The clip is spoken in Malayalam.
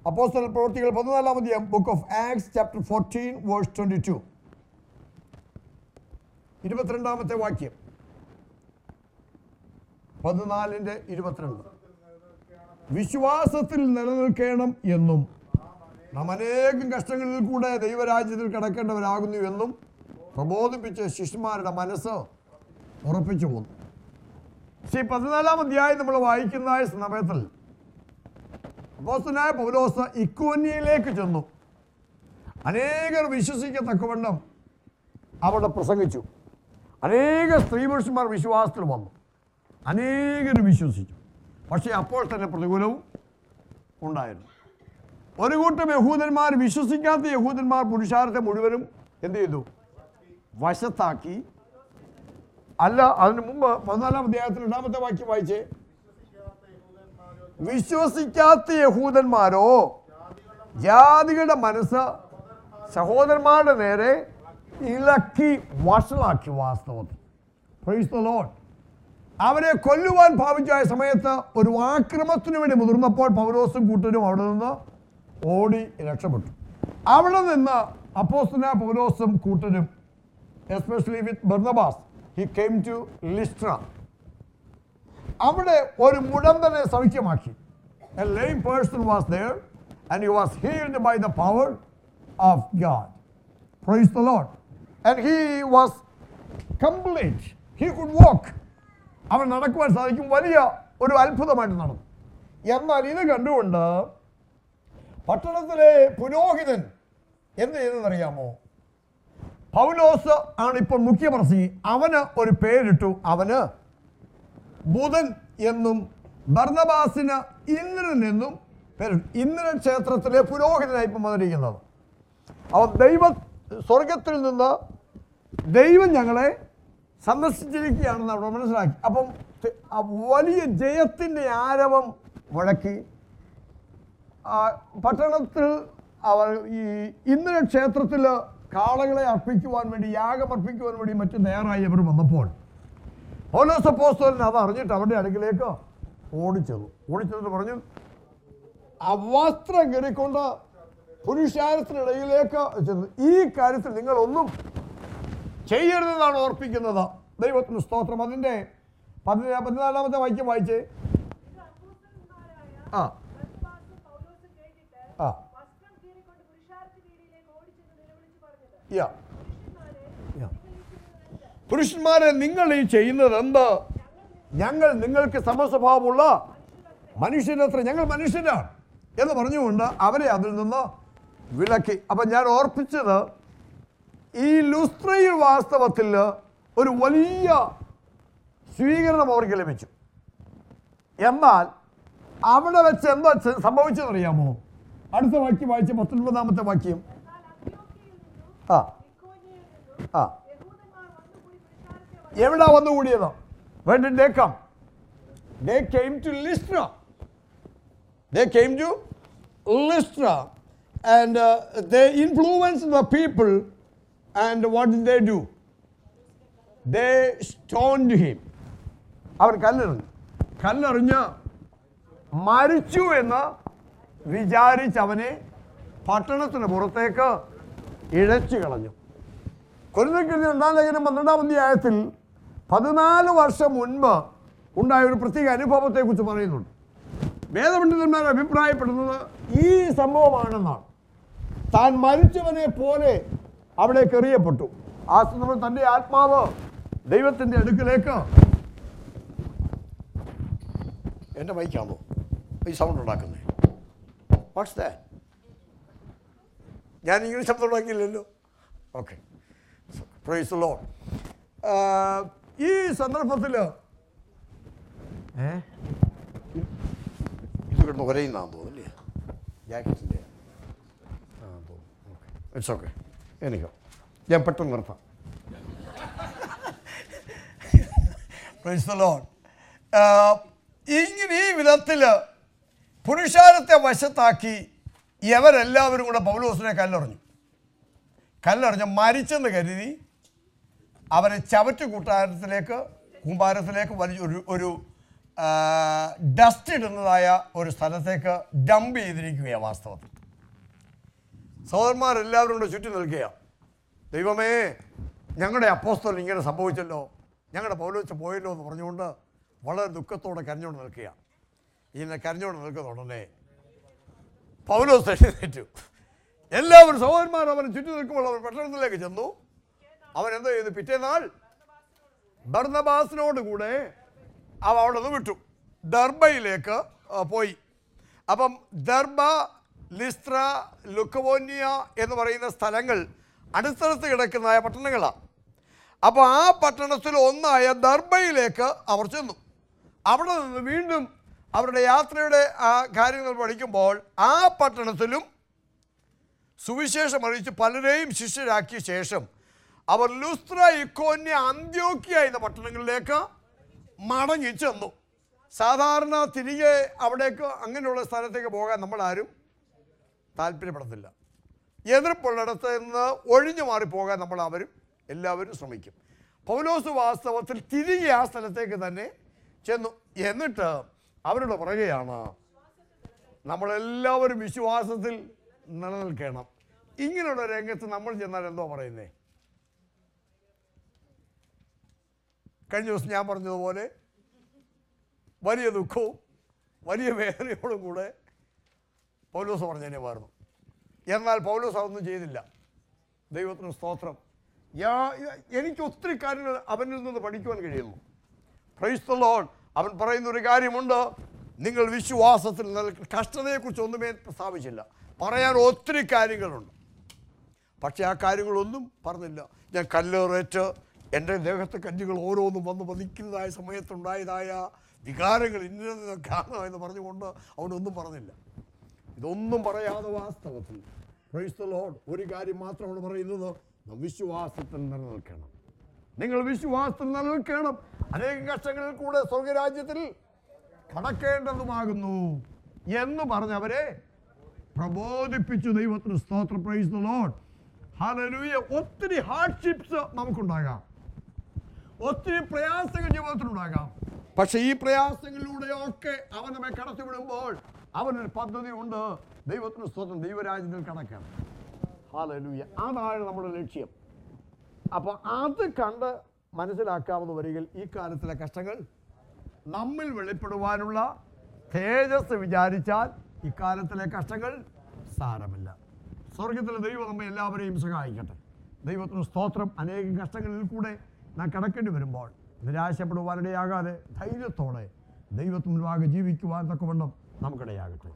അപ്പോസ്തല പ്രവൃത്തികൾ പതിനാലാം അധ്യായം book of Acts chapter fourteen verse twenty two ഇരുപത്തിരണ്ടാമത്തെ വാക്യം പതിനാലിൻ്റെ ഇരുപത്തിരണ്ട് വിശ്വാസത്തിൽ നിലനിൽക്കണം എന്നും നാം അനേകം കഷ്ടങ്ങളിൽ കൂടെ ദൈവരാജ്യത്തിൽ കിടക്കേണ്ടവരാകുന്നു എന്നും പ്രബോധിപ്പിച്ച ശിഷ്യന്മാരുടെ മനസ്സ് ഉറപ്പിച്ചു പോന്നു പക്ഷേ പതിനാലാം അധ്യായം നമ്മൾ വായിക്കുന്ന ഈ സമയത്തിൽ അപ്പോസ്തലനായ പൗലോസ് ഇക്കോന്യയിലേക്ക് ചെന്നു അനേകർ വിശ്വസിക്കത്തക്കവണ്ണം അവിടെ പ്രസംഗിച്ചു അനേക സ്ത്രീ പുരുഷന്മാർ വിശ്വാസത്തിൽ വന്നു അനേകർ വിശ്വസിച്ചു പക്ഷേ അപ്പോൾ തന്നെ പ്രതികൂലവും ഉണ്ടായിരുന്നു ഒരു കൂട്ടം യഹൂദന്മാർ വിശ്വസിക്കാത്ത യഹൂദന്മാർ പുരുഷാരത്തെ മുഴുവനും എന്ത് ചെയ്തു വശത്താക്കി അല്ല അതിന് മുമ്പ് പതിനാലാം അധ്യായത്തിൽ രണ്ടാമത്തെ വാക്യം വായിച്ചേ വിശ്വസിക്കാത്ത യഹൂദന്മാരോ ജാതികളുടെ മനസ്സ് സഹോദരന്മാരുടെ നേരെ ഇളക്കി വഷളാക്കി വാസ്തവത്തിൽ Praise the Lord. അവരെ കൊല്ലുവാൻ ഭാവിച്ച സമയത്ത് ഒരു ആക്രമത്തിന് വേണ്ടി മുതിർന്നപ്പോൾ പൗലോസും കൂട്ടരും അവിടെ നിന്ന് ഓടി രക്ഷപ്പെട്ടു അവിടെ നിന്ന് അപ്പോസ്തന പൗലോസും കൂട്ടരും especially with Barnabas he came to Lystra അവിടെ ഒരു മുടന്തനെ സൗഖ്യമാക്കി a lame person was there and he was healed by the power of God praise the Lord and he was complete he could walk അവൻ നടക്കുവാൻ സാധിക്കും വലിയ ഒരു അത്ഭുതമായിട്ട് നടന്നു എന്നാൽ ഇത് കണ്ടുകൊണ്ട് പട്ടണത്തിലെ പുരോഹിതൻ എന്ത് ചെയ്തെന്നറിയാമോ പൗലോസ് ആണ് ഇപ്പോൾ മുഖ്യപ്രസംഗി അവന് ഒരു പേരിട്ടു അവന് ബുധൻ എന്നും ബർണബാസിന് ഇന്ദ്രൻ എന്നും പേരിട്ടു ഇന്ദ്രൻ ക്ഷേത്രത്തിലെ പുരോഹിതനായി ഇപ്പം വന്നിരിക്കുന്നത് അവൻ ദൈവ സ്വർഗത്തിൽ നിന്ന് ദൈവം ഞങ്ങളെ സന്ദർശിച്ചിരിക്കുകയാണെന്ന് അവിടെ മനസ്സിലാക്കി അപ്പം ത- ആ വലിയ ജയത്തിൻ്റെ ആരവം മുഴക്കി ആ പട്ടണത്തിൽ അവർ ഈ ഇന്ദ്ര ക്ഷേത്രത്തിൽ കാളകളെ അർപ്പിക്കുവാൻ വേണ്ടി യാഗം അർപ്പിക്കുവാൻ വേണ്ടി മറ്റും തയ്യാറായി അവർ വന്നപ്പോൾ പൗലോസ് അപ്പോസ്തലൻ അത് അറിഞ്ഞിട്ട് അവരുടെ അടുക്കിലേക്ക് ഓടിച്ചത് ഓടിച്ചെന്ന് പറഞ്ഞു ആ വസ്ത്രം കയറിക്കൊണ്ട് പുരുഷാരത്തിനിടയിലേക്ക് ചെന്നു ഈ കാര്യത്തിൽ നിങ്ങളൊന്നും ചെയ്യരുതെന്നാണ് ഓർപ്പിക്കുന്നത് ദൈവത്തിന് സ്തോത്രം അതിൻ്റെ പതിനാ പതിനാലാമത്തെ വാക്യം വായിച്ചേ ഇത് അപ്പോസ്തലന്മാരായ ആ ബർന്നബാസും പൗലോസും കേട്ടിട്ട് ആ വസ്ത്രം കീറിക്കൊണ്ട് പുരുഷാരത്തിനീടിയിലേക്ക് ഓടിച്ചെന്ന് നിലവിളിച്ച് പറഞ്ഞത് യാ പുരുഷന്മാരെ യാ. നിങ്ങൾ ഈ ചെയ്യുന്നത് എന്ത്? പുരുഷന്മാരെ നിങ്ങൾ ഈ ചെയ്യുന്നത് എന്ത് ഞങ്ങൾ നിങ്ങൾക്ക് സമസ്വഭാവമുള്ള മനുഷ്യരത്ര ഞങ്ങൾ മനുഷ്യരാണ് എന്ന് പറഞ്ഞുകൊണ്ട് അവരെ അതിൽ നിന്ന് വിലക്കി അപ്പം ഞാൻ ഓർപ്പിച്ചത് ഈ ലുസ്ത്രയിൽ വാസ്തവത്തിൽ ഒരു വലിയ സ്വീകരണം അവർക്ക് ലഭിച്ചു എന്നാൽ അവിടെ വെച്ച് എന്താ ചെ- സംഭവിച്ചതെന്നറിയാമോ അടുത്ത വാക്യം വായിച്ച പത്തൊൻപതാമത്തെ വാക്യം എന്നാൽ അന്ത്യോക്യയിൽ നിന്നും ആ ഇക്കോന്യയിൽ നിന്നും ആ യഹൂദന്മാർ വന്നുകൂടി പുരുഷാരത്തെ എവിടാ വന്നുകൂടിയത് Where did they come? They came to Lystra. They came to Lystra. And uh, they influenced the people. And what did they do? They stoned him. അവർ കല്ലെറിഞ്ഞു കല്ലെറിഞ്ഞ് മരിച്ചു എന്ന് വിചാരിച്ച് അവനെ പട്ടണത്തിന് പുറത്തേക്ക് ഇഴച്ചു കളഞ്ഞു കൊരിന്ത്യക്കെഴുതിയ രണ്ടാം ലേഖനം പന്ത്രണ്ടാം അധ്യായത്തിൽ പതിനാല് വർഷം മുൻപ് ഉണ്ടായ ഒരു പ്രത്യേക അനുഭവത്തെക്കുറിച്ച് പറയുന്നുണ്ട് വേദപണ്ഡിതന്മാർ അഭിപ്രായപ്പെടുന്നത് ഈ സംഭവമാണെന്നാണ് താൻ മരിച്ചവനെ പോലെ അവിടെ എറിയപ്പെട്ടു ആ സന്ദർഭം തൻ്റെ ആത്മാവ് ദൈവത്തിൻ്റെ അടുക്കിലേക്ക് എൻ്റെ മൈക്കാണോ ഈ സൗണ്ട് ഉണ്ടാക്കുന്നത് വാട്ട്സ് ദാറ്റ് ഞാൻ ഇങ്ങനെ ശബ്ദം ഉണ്ടാക്കിയില്ലല്ലോ ഓക്കെ പ്രൈസ് ലോ ഈ സന്ദർഭത്തിൽ ഏ ഇത് കിടന്ന് ഒരയുന്നാന്ന് തോന്നുന്നില്ലേ ജാക്കറ്റിൻ്റെ ആ തോന്നുന്നു ഓക്കെ ഇറ്റ്സ് ഓക്കെ എനിക്കോ ഞാൻ പെട്ടെന്ന് നിർത്താം പ്രൈസ് ദ ലോർഡ് ഇങ്ങനെ ഈ വിധത്തിൽ പുരുഷാരത്തെ വശത്താക്കി ഇവരെല്ലാവരും കൂടെ പൗലോസിനെ കല്ലെറിഞ്ഞു കല്ലെറിഞ്ഞ് മരിച്ചെന്ന് കരുതി അവരെ ചവറ്റ് കൂട്ടാരത്തിലേക്ക് കൂമ്പാരത്തിലേക്ക് വലിയ ഒരു ഒരു ഡസ്റ്റ് ഇടുന്നതായ ഒരു സ്ഥലത്തേക്ക് ഡംപ് ചെയ്തിരിക്കുകയാണ് വാസ്തവത്തിൽ സഹോദരന്മാരെല്ലാവരും കൂടെ ചുറ്റി നിൽക്കുക ദൈവമേ ഞങ്ങളുടെ അപ്പോസ്തലൻ ഇങ്ങനെ സംഭവിച്ചല്ലോ ഞങ്ങളുടെ പൗലോച്ച് പോയല്ലോ എന്ന് പറഞ്ഞുകൊണ്ട് വളരെ ദുഃഖത്തോടെ കരഞ്ഞുകൊണ്ട് നിൽക്കുക ഇങ്ങനെ കരഞ്ഞുകൊണ്ട് നിൽക്കുന്ന ഉടനെ പൗലോസ് എഴുന്നേറ്റു എല്ലാവരും സഹോദരന്മാർ അവൻ ചുറ്റി നിൽക്കുമ്പോൾ അവൻ പട്ടണത്തിലേക്ക് ചെന്നു അവൻ എന്താ ചെയ്തു പിറ്റേന്നാൾ ബർന്നബാസിനോട് കൂടെ അവ അവിടെ നിന്ന് വിട്ടു ദർബയിലേക്ക് ആ, പോയി അപ്പം ദർബ ലിസ്ത്ര ലുക്കവോന്യ എന്ന് പറയുന്ന സ്ഥലങ്ങൾ അടുത്തടുത്ത് കിടക്കുന്ന പട്ടണങ്ങളാണ് അപ്പോൾ ആ പട്ടണത്തിൽ ഒന്നായ ദർബയിലേക്ക് അവർ ചെന്നു അവിടെ നിന്ന് വീണ്ടും അവരുടെ യാത്രയുടെ ആ കാര്യങ്ങൾ പഠിക്കുമ്പോൾ ആ പട്ടണത്തിലും സുവിശേഷം അറിയിച്ച് പലരെയും ശിഷ്യരാക്കിയ ശേഷം അവർ ലുസ്ത്ര ഇക്കോന്യ അന്ത്യോക്യ എന്ന പട്ടണങ്ങളിലേക്ക് മടങ്ങി ചെന്നു സാധാരണ തിരികെ അവിടേക്ക് അങ്ങനെയുള്ള സ്ഥലത്തേക്ക് പോകാൻ നമ്മൾ ആരും താല്പര്യപ്പെടത്തില്ല എതിർപ്പുള്ളിടത്ത് നിന്ന് ഒഴിഞ്ഞു മാറി പോകാൻ നമ്മൾ അവരും എല്ലാവരും ശ്രമിക്കും പൗലോസ് വാസ്തവത്തിൽ തിരികെ ആ സ്ഥലത്തേക്ക് തന്നെ ചെന്നു എന്നിട്ട് അവരുടെ പുറകെയാണ് നമ്മളെല്ലാവരും വിശ്വാസത്തിൽ നിലനിൽക്കണം ഇങ്ങനെയുള്ള രംഗത്ത് നമ്മൾ ചെന്നാൽ എന്തോ പറയുന്നേ കഴിഞ്ഞ ദിവസം ഞാൻ പറഞ്ഞതുപോലെ വലിയ ദുഃഖവും വലിയ വേദനയോടും കൂടെ പൗലോസ് പറഞ്ഞതിനെ മാറുന്നു എന്നാൽ പൗലോസ് അതൊന്നും ചെയ്തില്ല ദൈവത്തിന് സ്തോത്രം യാ- എനിക്ക് ഒത്തിരി കാര്യങ്ങൾ അവനിൽ നിന്ന് പഠിക്കുവാൻ കഴിയുന്നു പ്രൈസ് ദ ലോർഡ് അവൻ പറയുന്ന ഒരു കാര്യമുണ്ട് നിങ്ങൾ വിശ്വാസത്തിൽ നിൽക്ക കഷ്ടതയെക്കുറിച്ച് ഒന്നുമേ പ്രസ്താവിച്ചില്ല പറയാൻ ഒത്തിരി കാര്യങ്ങളുണ്ട് പക്ഷേ ആ കാര്യങ്ങളൊന്നും പറഞ്ഞില്ല ഞാൻ കല്ലേറേറ്റ് എൻ്റെ ദേഹത്തെ കല്ലുകൾ ഓരോന്നും വന്ന് പതിക്കുന്നതായ സമയത്തുണ്ടായതായ വികാരങ്ങൾ ഇന്നത് കാണാം എന്ന് പറഞ്ഞുകൊണ്ട് അവനൊന്നും പറഞ്ഞില്ല ഇതൊന്നും പറയാതെ വാസ്തവത്തിൽ പ്രൈസ് ദ ലോർഡ് ഒരു കാര്യം മാത്രമാണ് പറയുന്നത് നാം വിശ്വാസത്തിൽ നിലനിൽക്കണം നിങ്ങൾ വിശ്വാസത്തിൽ നിലനിൽക്കണം അനേകം കഷ്ടങ്ങളിൽ കൂടെ സ്വർഗരാജ്യത്തിൽ കടക്കേണ്ടതുമാകുന്നു എന്ന് പറഞ്ഞവരെ പ്രബോധിപ്പിച്ചു ദൈവത്തിന് സ്തോത്രം പ്രൈസ് ദ ലോർഡ് ഹല്ലേലൂയ ഒത്തിരി ഹാർഡ്ഷിപ്സ് നമുക്കുണ്ടാകാം ഒത്തിരി പ്രയാസങ്ങൾ ജീവിതത്തിലുണ്ടാകാം പക്ഷെ ഈ പ്രയാസങ്ങളിലൂടെയൊക്കെ അവൻ നമ്മെ കടത്തിവിടുമ്പോൾ അവനൊരു പദ്ധതി ഉണ്ട് ദൈവത്തിന് സ്വന്തം ദൈവരാജ്യത്തിൽ കടക്കണം ഹാലലൂയ അതാണ് നമ്മുടെ ലക്ഷ്യം അപ്പോൾ അത് കണ്ട് മനസ്സിലാക്കാവുന്ന വരികിൽ ഈ കാലത്തിലെ കഷ്ടങ്ങൾ നമ്മിൽ വെളിപ്പെടുവാനുള്ള തേജസ് വിചാരിച്ചാൽ ഇക്കാലത്തിലെ കഷ്ടങ്ങൾ സാരമില്ല സ്വർഗത്തിലെ ദൈവം നമ്മെ എല്ലാവരെയും സഹായിക്കട്ടെ ദൈവത്തിന് സ്തോത്രം അനേകം കഷ്ടങ്ങളിൽ കൂടെ നാം കടക്കേണ്ടി വരുമ്പോൾ നിരാശപ്പെടുവാനിടയാകാതെ ധൈര്യത്തോടെ ദൈവത്തിന് മുൻപാകെ ജീവിക്കുവാൻ തക്കവണ്ണം നമുക്കിടയാകട്ടെ